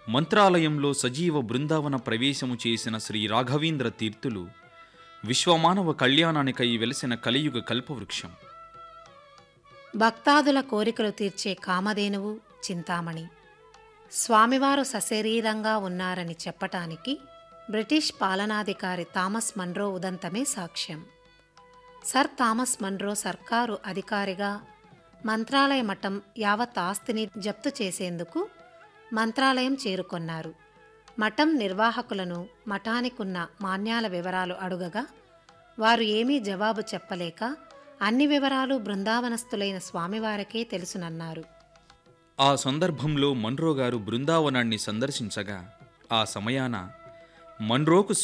మంత్రాలయంలో సజీవ బృందావన ప్రవేశము చేసిన శ్రీ రాఘవేంద్ర తీర్థులు విశ్వమానవ కళ్యాణానికై వెలిసిన కలియుగ కల్పవృక్షం భక్తాదుల కోరికలు తీర్చే కామధేనువు చింతామణి స్వామివారు సశరీరంగా ఉన్నారని చెప్పటానికి బ్రిటిష్ పాలనాధికారి థామస్ మన్రో ఉదంతమే సాక్ష్యం సర్ థామస్ మన్రో సర్కారు అధికారిగా మంత్రాలయ మఠం యావత్ ఆస్తిని జప్తు చేసేందుకు మంత్రాలయం చేరుకొన్నారు మఠం నిర్వాహకులను మఠానికున్న మాన్యాల వివరాలు అడుగగా వారు ఏమీ జవాబు చెప్పలేక అన్ని వివరాలు బృందావనస్థులైన స్వామివారికే తెలుసునన్నారు ఆ సందర్భంలో మన్రో గారు బృందావనాన్ని సందర్శించగా ఆ సమయాన మన్రోకు